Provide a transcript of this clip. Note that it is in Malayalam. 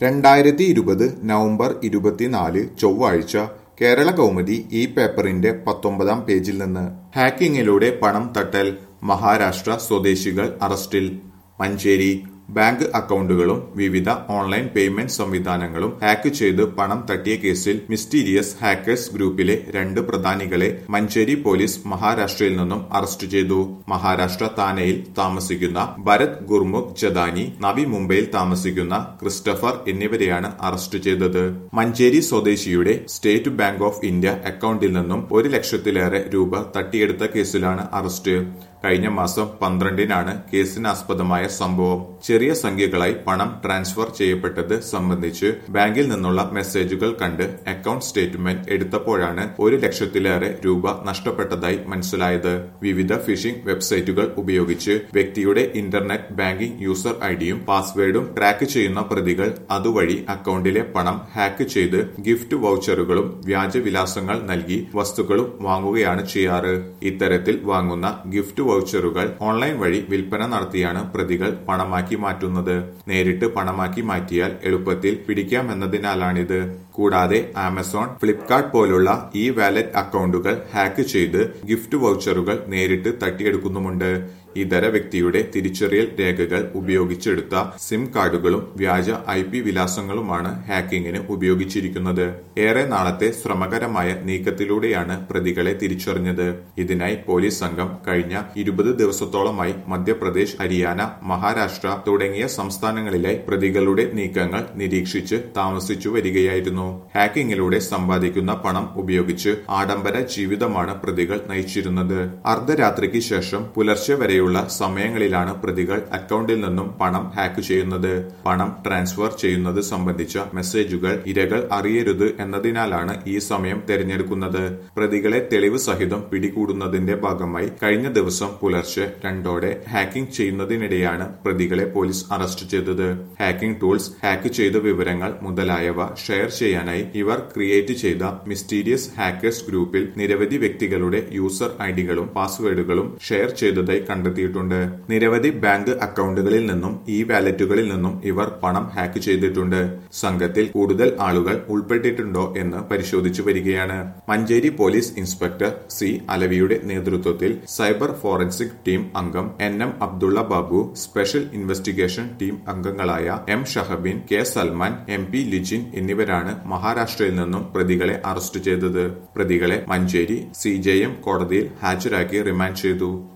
രണ്ടായിരത്തി ഇരുപത് നവംബർ ഇരുപത്തിനാല് ചൊവ്വാഴ്ച കേരള കൗമുദി ഈ പേപ്പറിന്റെ പത്തൊമ്പതാം പേജിൽ നിന്ന് ഹാക്കിങ്ങിലൂടെ പണം തട്ടൽ മഹാരാഷ്ട്ര സ്വദേശികൾ അറസ്റ്റിൽ മഞ്ചേരി ബാങ്ക് അക്കൗണ്ടുകളും വിവിധ ഓൺലൈൻ പേയ്മെന്റ് സംവിധാനങ്ങളും ഹാക്ക് ചെയ്ത് പണം തട്ടിയ കേസിൽ മിസ്റ്റീരിയസ് ഹാക്കേഴ്സ് ഗ്രൂപ്പിലെ രണ്ട് പ്രധാനികളെ മഞ്ചേരി പോലീസ് മഹാരാഷ്ട്രയിൽ നിന്നും അറസ്റ്റ് ചെയ്തു മഹാരാഷ്ട്ര താനെയിൽ താമസിക്കുന്ന ഭരത് ഗുർമുഖ് ജദാനി നവി മുംബൈയിൽ താമസിക്കുന്ന ക്രിസ്റ്റഫർ എന്നിവരെയാണ് അറസ്റ്റ് ചെയ്തത് മഞ്ചേരി സ്വദേശിയുടെ സ്റ്റേറ്റ് ബാങ്ക് ഓഫ് ഇന്ത്യ അക്കൗണ്ടിൽ നിന്നും ഒരു ലക്ഷത്തിലേറെ രൂപ തട്ടിയെടുത്ത കേസിലാണ് അറസ്റ്റ് കഴിഞ്ഞ മാസം പന്ത്രണ്ടിനാണ് കേസിനാസ്പദമായ സംഭവം ചെറിയ സംഖ്യകളായി പണം ട്രാൻസ്ഫർ ചെയ്യപ്പെട്ടത് സംബന്ധിച്ച് ബാങ്കിൽ നിന്നുള്ള മെസ്സേജുകൾ കണ്ട് അക്കൗണ്ട് സ്റ്റേറ്റ്മെന്റ് എടുത്തപ്പോഴാണ് ഒരു ലക്ഷത്തിലേറെ രൂപ നഷ്ടപ്പെട്ടതായി മനസ്സിലായത് വിവിധ ഫിഷിംഗ് വെബ്സൈറ്റുകൾ ഉപയോഗിച്ച് വ്യക്തിയുടെ ഇന്റർനെറ്റ് ബാങ്കിംഗ് യൂസർ ഐഡിയും പാസ്വേഡും ട്രാക്ക് ചെയ്യുന്ന പ്രതികൾ അതുവഴി അക്കൗണ്ടിലെ പണം ഹാക്ക് ചെയ്ത് ഗിഫ്റ്റ് വൗച്ചറുകളും വ്യാജവിലാസങ്ങൾ നൽകി വസ്തുക്കളും വാങ്ങുകയാണ് ചെയ്യാറ് ഇത്തരത്തിൽ വാങ്ങുന്ന ഗിഫ്റ്റ് വൗച്ചറുകൾ ഓൺലൈൻ വഴി വിൽപ്പന നടത്തിയാണ് പ്രതികൾ പണമാക്കി മാറ്റുന്നത് നേരിട്ട് പണമാക്കി മാറ്റിയാൽ എളുപ്പത്തിൽ പിടിക്കാമെന്നതിനാലാണിത് കൂടാതെ ആമസോൺ ഫ്ലിപ്കാർട്ട് പോലുള്ള ഈ വാലറ്റ് അക്കൗണ്ടുകൾ ഹാക്ക് ചെയ്ത് ഗിഫ്റ്റ് വൗച്ചറുകൾ നേരിട്ട് തട്ടിയെടുക്കുന്നുമുണ്ട് ഇതര വ്യക്തിയുടെ തിരിച്ചറിയൽ രേഖകൾ ഉപയോഗിച്ചെടുത്ത സിം കാർഡുകളും വ്യാജ ഐ പി വിലാസങ്ങളുമാണ് ഹാക്കിങ്ങിന് ഉപയോഗിച്ചിരിക്കുന്നത് ഏറെ നാളത്തെ ശ്രമകരമായ നീക്കത്തിലൂടെയാണ് പ്രതികളെ തിരിച്ചറിഞ്ഞത് ഇതിനായി പോലീസ് സംഘം കഴിഞ്ഞ ഇരുപത് ദിവസത്തോളമായി മധ്യപ്രദേശ് ഹരിയാന മഹാരാഷ്ട്ര തുടങ്ങിയ സംസ്ഥാനങ്ങളിലെ പ്രതികളുടെ നീക്കങ്ങൾ നിരീക്ഷിച്ച് താമസിച്ചു വരികയായിരുന്നു ഹാക്കിങ്ങിലൂടെ സമ്പാദിക്കുന്ന പണം ഉപയോഗിച്ച് ആഡംബര ജീവിതമാണ് പ്രതികൾ നയിച്ചിരുന്നത് അർദ്ധരാത്രിക്ക് ശേഷം പുലർച്ചെ വരെയുള്ള സമയങ്ങളിലാണ് പ്രതികൾ അക്കൗണ്ടിൽ നിന്നും പണം ഹാക്ക് ചെയ്യുന്നത് പണം ട്രാൻസ്ഫർ ചെയ്യുന്നത് സംബന്ധിച്ച മെസ്സേജുകൾ ഇരകൾ അറിയരുത് എന്നതിനാലാണ് ഈ സമയം തെരഞ്ഞെടുക്കുന്നത് പ്രതികളെ തെളിവ് സഹിതം പിടികൂടുന്നതിന്റെ ഭാഗമായി കഴിഞ്ഞ ദിവസം പുലർച്ചെ രണ്ടോടെ ഹാക്കിംഗ് ചെയ്യുന്നതിനിടെയാണ് പ്രതികളെ പോലീസ് അറസ്റ്റ് ചെയ്തത് ഹാക്കിംഗ് ടൂൾസ് ഹാക്ക് ചെയ്ത വിവരങ്ങൾ മുതലായവ ഷെയർ ചെയ്യാനായി ഇവർ ക്രിയേറ്റ് ചെയ്ത മിസ്റ്റീരിയസ് ഹാക്കേഴ്സ് ഗ്രൂപ്പിൽ നിരവധി വ്യക്തികളുടെ യൂസർ ഐഡികളും പാസ്വേഡുകളും ഷെയർ ചെയ്തതായി കണ്ടെത്തിയിട്ടുണ്ട് നിരവധി ബാങ്ക് അക്കൗണ്ടുകളിൽ നിന്നും ഈ വാലറ്റുകളിൽ നിന്നും ഇവർ പണം ഹാക്ക് ചെയ്തിട്ടുണ്ട് സംഘത്തിൽ കൂടുതൽ ആളുകൾ ഉൾപ്പെട്ടിട്ടുണ്ടോ എന്ന് പരിശോധിച്ചു വരികയാണ് മഞ്ചേരി പോലീസ് ഇൻസ്പെക്ടർ സി അലവിയുടെ നേതൃത്വത്തിൽ സൈബർ ഫോറൻസിക് ടീം അംഗം N M Abdulla Babu special investigation team അംഗങ്ങളായ M Shahabeen K Salman M P Lijin എന്നിവരാണ് മഹാരാഷ്ട്രയിൽ നിന്നും പ്രതികളെ അറസ്റ്റ് ചെയ്തത് പ്രതികളെ മഞ്ചേരി സി കോടതിയിൽ ഹാജരാക്കി റിമാൻഡ് ചെയ്തു